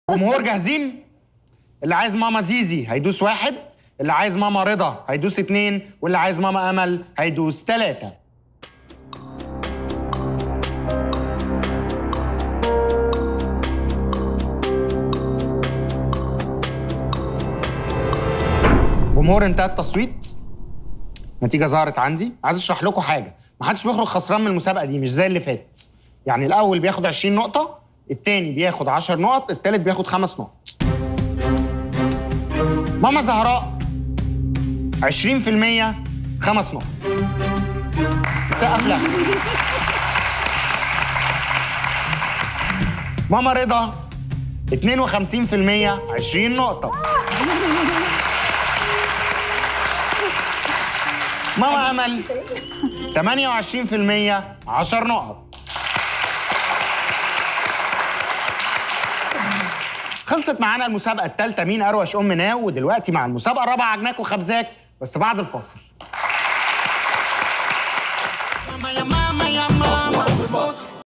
جمهور جاهزين اللي عايز ماما زيزي هيدوس واحد اللي عايز ماما رضا هيدوس اتنين واللي عايز ماما امل هيدوس تلاتة جمهور انتهى التصويت نتيجة ظهرت عندي عايز اشرح لكم حاجة محدش بيخرج خسران من المسابقة دي مش زي اللي فات يعني الأول بياخد 20 نقطة التاني بياخد 10 نقط التالت بياخد خمس نقط ماما زهراء 20% خمس نقط سقف لها ماما رضا 52% 20 نقطة ماما أمل 28% 10 نقط خلصت معانا المسابقة الثالثة مين أروش أم ناو ودلوقتي مع المسابقة الرابعة عجناك وخبزاك بس بعد الفاصل